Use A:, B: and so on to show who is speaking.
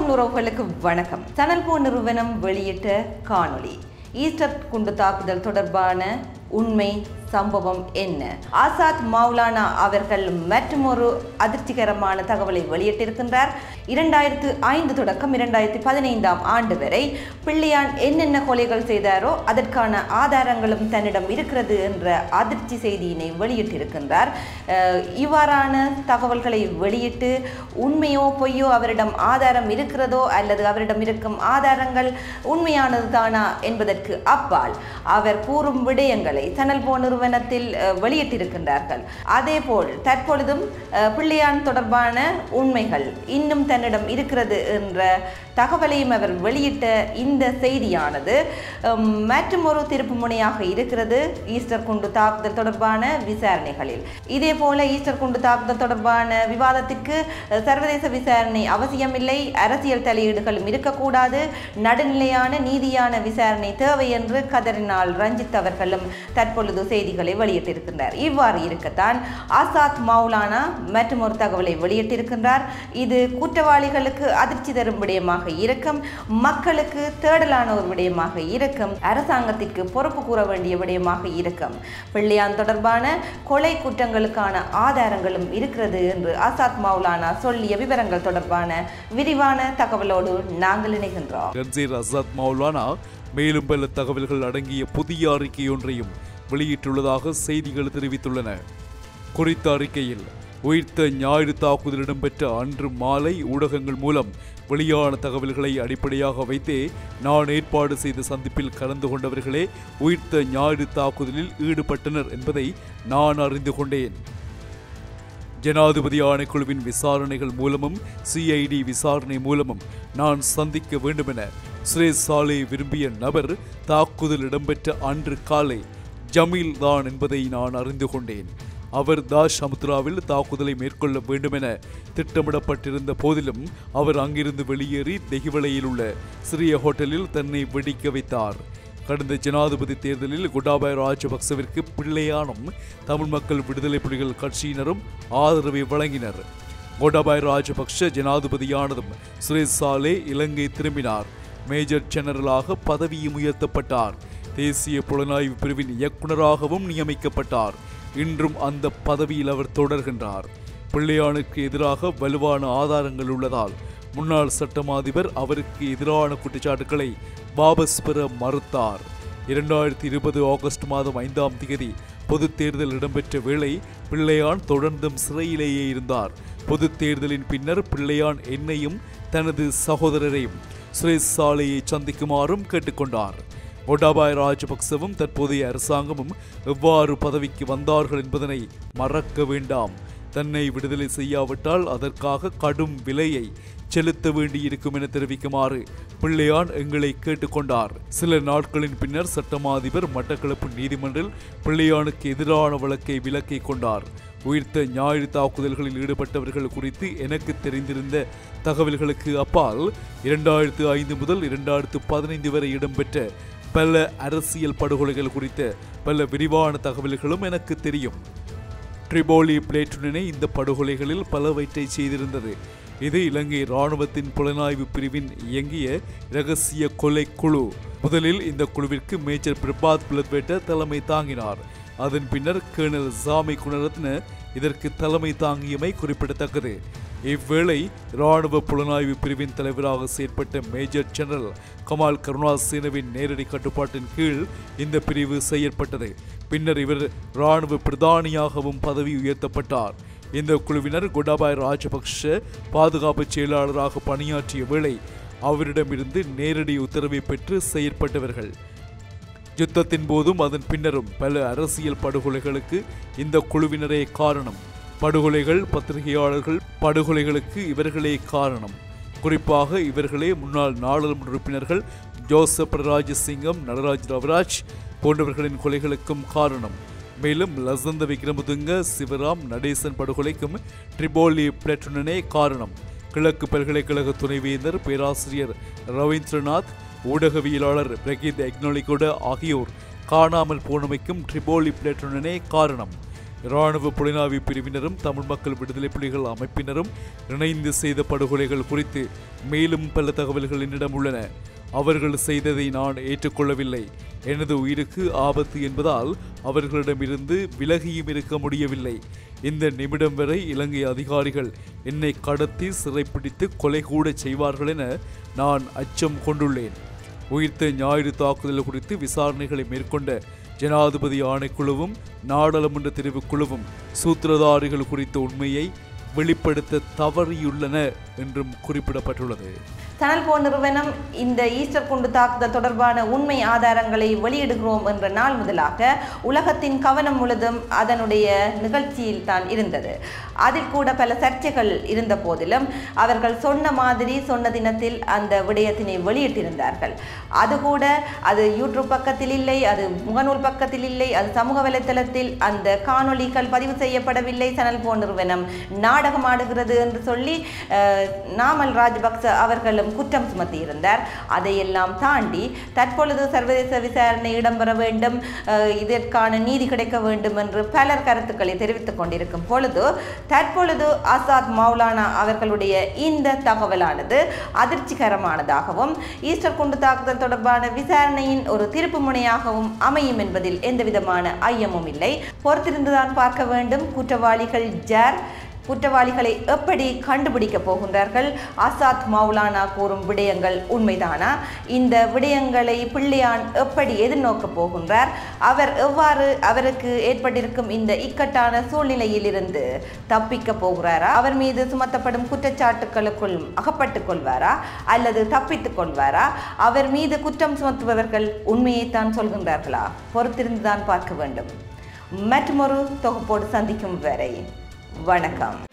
A: phone உறவுகளுக்கு வணக்கம் Sanal phone நிறுவனம் வெளியிட்ட காணொளி ஈஸ்டர் குண்டு தாக்குதல் தொடர்பான உண்மை சம்பவம் என்ன ஆசாத் மௌலானா அவர்கள் மற்றுமொரு அதிர்ச்சிகரமான தகவலை வெளியிட்டிருக்கின்றார் இரண்டாயிரத்து ஐந்து தொடக்கம் இரண்டாயிரத்தி பதினைந்தாம் ஆண்டு வரை பிள்ளையான் என்னென்ன கொலைகள் செய்தாரோ அதற்கான ஆதாரங்களும் தன்னிடம் இருக்கிறது என்ற அதிர்ச்சி செய்தியினை வெளியிட்டிருக்கின்றார் அஹ், இவ்வாறான தகவல்களை வெளியிட்டு உண்மையோ பொய்யோ அவரிடம் ஆதாரம் இருக்கிறதோ அல்லது அவரிடம் இருக்கும் ஆதாரங்கள் உண்மையானது தானா என்பதற்கு அப்பால் அவர் கூறும் விடயங்களை சனல் போ நிறுவனத்தில் அஹ், வெளியிட்டிருக்கின்றார்கள் அதேபோல் தற்பொழுதும் அஹ், பிள்ளையான் தொடர்பான உண்மைகள் இன்னும் தன்னிடம் இருக்கிறது என்ற தகவலையும் அவர் வெளியிட்ட இந்த செய்தியானது அம், மற்றும் ஒரு திருப்பு முனையாக இருக்கிறது ஈஸ்டர் குண்டு தாக்குதல் தொடர்பான விசாரணைகளில் இதே போல ஈஸ்டர் குண்டு தாக்குதல் தொடர்பான விவாதத்திற்கு அஹ், சர்வதேச விசாரணை அவசியமில்லை அரசியல் தலையீடுகளும் இருக்கக்கூடாது நடுநிலையான நீதியான விசாரணை தேவை என்று கதறினால் ரஞ்சித் அவர்களும் தற்பொழுது செய்திகளை வெளியிட்டிருக்கின்றார் இவ்வாறு இருக்கத்தான் ஆசாத் மௌலானா மற்றும் ஒரு தகவலை வெளியிட்டிருக்கின்றார் இது குற்றவாளிகளுக்கு அதிர்ச்சி தரும் விடயமாக இருக்கும் மக்களுக்கு தேடலான ஒரு விடயமாக இருக்கும் அரசாங்கத்திற்கு பொறுப்பு கூற வேண்டிய விடயமாக இருக்கும் பிள்ளையான் தொடர்பான கொலை குற்றங்களுக்கான ஆதாரங்களும் இருக்கிறது என்று ஆசாத் மௌலானா சொல்லிய விவரங்கள் தொடர்பான விரிவான தகவலோடு நாங்கள் இணைகின்றோம்
B: ரன்சீர் அசாத் மௌலானா மேலும் பல தகவல்கள் அடங்கிய புதிய அறிக்கை ஒன்றையும் வெளியிட்டுள்ளதாக செய்திகள் தெரிவித்துள்ளன குறித்த அறிக்கையில் உயிர்த்த ஞாயிறு தாக்குதல் இடம்பெற்ற அன்று மாலை ஊடகங்கள் மூலம் வெளியான தகவல்களை அடிப்படையாக வைத்தே நான் ஏற்பாடு செய்த சந்திப்பில் கலந்து கொண்டவர்களே உயிர்த்த ஞாயிறு தாக்குதலில் ஈடுபட்டனர் என்பதை நான் அறிந்து கொண்டேன் ஜனாதிபதி ஆணைக்குழுவின் விசாரணைகள் மூலமும் சிஐடி விசாரணை மூலமும் நான் சந்திக்க வேண்டுமென சுரேஷ் சாலே விரும்பிய நபர் தாக்குதல் இடம்பெற்ற அன்று காலை ஜமீல் தான் என்பதை நான் அறிந்து கொண்டேன் அவர் தாஷ் சமுத்ராவில் தாக்குதலை மேற்கொள்ள வேண்டுமென திட்டமிடப்பட்டிருந்த போதிலும் அவர் அங்கிருந்து வெளியேறி தெஹிவளையில் உள்ள சிறிய ஹோட்டலில் தன்னை வெடிக்க வைத்தார் கடந்த ஜனாதிபதி தேர்தலில் குடாபாய் ராஜபக்சவிற்கு பிள்ளையானும் தமிழ் மக்கள் விடுதலை புலிகள் கட்சியினரும் ஆதரவை வழங்கினர் கோட்டாபாய் ராஜபக்ஷ ஜனாதிபதியானதும் சுரேஷ் சாலே இலங்கை திரும்பினார் மேஜர் ஜெனரலாக பதவியும் உயர்த்தப்பட்டார் தேசிய புலனாய்வு பிரிவின் இயக்குநராகவும் நியமிக்கப்பட்டார் இன்றும் அந்த பதவியில் அவர் தொடர்கின்றார் பிள்ளையானுக்கு எதிராக வலுவான ஆதாரங்கள் உள்ளதால் முன்னாள் சட்டமாதிபர் அவருக்கு எதிரான குற்றச்சாட்டுகளை வாபஸ் பெற மறுத்தார் இரண்டாயிரத்தி இருபது ஆகஸ்ட் மாதம் ஐந்தாம் தேதி பொதுத் தேர்தல் இடம்பெற்ற வேளை பிள்ளையான் தொடர்ந்தும் சிறையிலேயே இருந்தார் பொதுத் தேர்தலின் பின்னர் பிள்ளையான் என்னையும் தனது சகோதரரையும் சுரேஷ் சாலையை சந்திக்குமாறும் கேட்டுக்கொண்டார் கோட்டாபாய ராஜபக்சவும் தற்போதைய அரசாங்கமும் எவ்வாறு பதவிக்கு வந்தார்கள் என்பதனை மறக்க வேண்டாம் தன்னை விடுதலை செய்யாவிட்டால் அதற்காக கடும் விலையை செலுத்த வேண்டியிருக்கும் என தெரிவிக்குமாறு பிள்ளையான் எங்களை கேட்டுக்கொண்டார் சில நாட்களின் பின்னர் சட்டமாதிபர் மட்டக்களப்பு நீதிமன்றில் பிள்ளையானுக்கு எதிரான வழக்கை விலக்கிக் கொண்டார் உயிர்த்த ஞாயிறு தாக்குதல்களில் ஈடுபட்டவர்கள் குறித்து எனக்கு தெரிந்திருந்த தகவல்களுக்கு அப்பால் இரண்டாயிரத்து ஐந்து முதல் இரண்டாயிரத்து பதினைந்து வரை இடம்பெற்ற பல அரசியல் படுகொலைகள் குறித்த பல விரிவான தகவல்களும் எனக்கு தெரியும் ட்ரிபோலி பிளேட்டுடனே இந்த படுகொலைகளில் பலவற்றை செய்திருந்தது இது இலங்கை இராணுவத்தின் புலனாய்வு பிரிவின் இயங்கிய இரகசிய கொலை குழு முதலில் இந்த குழுவிற்கு மேஜர் பிரபாத் பிளத்வேட்ட தலைமை தாங்கினார் அதன் பின்னர் கேர்னல் சாமி குணரத்ன இதற்கு தலைமை தாங்கியமை குறிப்பிடத்தக்கது இவ்வேளை இராணுவ புலனாய்வு பிரிவின் தலைவராக செயற்பட்ட மேஜர் ஜெனரல் கமால் கருணாசேனவின் நேரடி கட்டுப்பாட்டின் கீழ் இந்த பிரிவு செயற்பட்டது பின்னர் இவர் இராணுவ பிரதானியாகவும் பதவி உயர்த்தப்பட்டார் இந்த குழுவினர் குடாபாய் ராஜபக்ஷ பாதுகாப்பு செயலாளராக பணியாற்றிய வேளை அவரிடமிருந்து நேரடி உத்தரவை பெற்று செயற்பட்டவர்கள் யுத்தத்தின் போதும் அதன் பின்னரும் பல அரசியல் படுகொலைகளுக்கு இந்த குழுவினரே காரணம் படுகொலைகள் பத்திரிகையாளர்கள் படுகொலைகளுக்கு இவர்களே காரணம் குறிப்பாக இவர்களே முன்னாள் நாடாளுமன்ற உறுப்பினர்கள் ஜோசப் ராஜசிங்கம் நடராஜ் ரவராஜ் போன்றவர்களின் கொலைகளுக்கும் காரணம் மேலும் லசந்த விக்ரமதுங்க சிவராம் நடேசன் படுகொலைக்கும் ட்ரிபோலி பிளட்டுனனே காரணம் கிழக்கு பல்கலைக்கழக துணைவேந்தர் பேராசிரியர் ரவீந்திரநாத் ஊடகவியலாளர் பிரகீத் எக்னோலிகோட ஆகியோர் காணாமல் போனமைக்கும் ட்ரிபோலி பிளட்டுனனே காரணம் இராணுவ புலனாய்வு பிரிவினரும் தமிழ் மக்கள் விடுதலை புலிகள் அமைப்பினரும் இணைந்து செய்த படுகொலைகள் குறித்து மேலும் பல தகவல்கள் என்னிடம் உள்ளன அவர்கள் செய்ததை நான் ஏற்றுக்கொள்ளவில்லை எனது உயிருக்கு ஆபத்து என்பதால் அவர்களிடமிருந்து விலகியும் இருக்க முடியவில்லை இந்த நிமிடம் வரை இலங்கை அதிகாரிகள் என்னை கடத்தி சிறைப்பிடித்து கொலை கூட செய்வார்கள் என நான் அச்சம் கொண்டுள்ளேன் உயிர்த்த ஞாயிறு தாக்குதல் குறித்து விசாரணைகளை மேற்கொண்ட ஜனாதிபதி ஆணைக்குழுவும் நாடாளுமன்ற தெரிவுக்குழுவும் சூத்திரதாரிகள் குறித்த உண்மையை வெளிப்படுத்த தவறியுள்ளன என்றும் குறிப்பிடப்பட்டுள்ளது
A: சனல் போ நிறுவனம் இந்த ஈஸ்டர் குண்டு தாக்குதல் தொடர்பான உண்மை ஆதாரங்களை வெளியிடுகிறோம் என்ற நாள் முதலாக உலகத்தின் கவனம் முழுதும் அதனுடைய நிகழ்ச்சியில் தான் இருந்தது அதில் கூட பல சர்ச்சைகள் இருந்த போதிலும் அவர்கள் சொன்ன மாதிரி சொன்ன தினத்தில் அந்த விடயத்தினை வெளியிட்டிருந்தார்கள் அது கூட அது யூடியூப் பக்கத்தில் இல்லை அது முகநூல் பக்கத்தில் இல்லை அது சமூக வலைத்தளத்தில் அந்த காணொளிகள் பதிவு செய்யப்படவில்லை சனல் போ நிறுவனம் நாடகம் ஆடுகிறது என்று சொல்லி அஹ், நாமல் ராஜபக்ச அவர்களும் குற்றம் சுமத்தியிருந்தார் அதையெல்லாம் தாண்டி தற்பொழுது சர்வதேச விசாரணை இடம்பெற வேண்டும் அஹ், இதற்கான நீதி கிடைக்க வேண்டும் என்று பலர் கருத்துக்களை தெரிவித்துக் கொண்டிருக்கும் பொழுது தற்பொழுது ஆசாத் மௌலானா அவர்களுடைய இந்த தகவலானது அதிர்ச்சிகரமானதாகவும் ஈஸ்டர் குண்டு தாக்குதல் தொடர்பான விசாரணையின் ஒரு திருப்பு முனையாகவும் அமையும் என்பதில் எந்தவிதமான ஐயமும் இல்லை பொறுத்திருந்துதான் பார்க்க வேண்டும் குற்றவாளிகள் ஜார் குற்றவாளிகளை எப்படி கண்டுபிடிக்க போகின்றார்கள் ஆசாத் மௌலானா கூறும் விடயங்கள் உண்மைதானா இந்த விடயங்களை பிள்ளையான் எப்படி எதிர்நோக்கப் போகின்றார் அவர் எவ்வாறு அவருக்கு ஏற்பட்டிருக்கும் இந்த இக்கட்டான சூழ்நிலையிலிருந்து தப்பிக்க போகிறாரா அவர் மீது சுமத்தப்படும் குற்றச்சாட்டுகளுக்குள் அகப்பட்டுக் கொள்வாரா அல்லது தப்பித்துக் கொள்வாரா அவர் மீது குற்றம் சுமத்துபவர்கள் உண்மையைத்தான் சொல்கின்றார்களா பொறுத்திருந்துதான் பார்க்க வேண்டும் மற்றொரு தொகுப்போடு சந்திக்கும் வரை வணக்கம்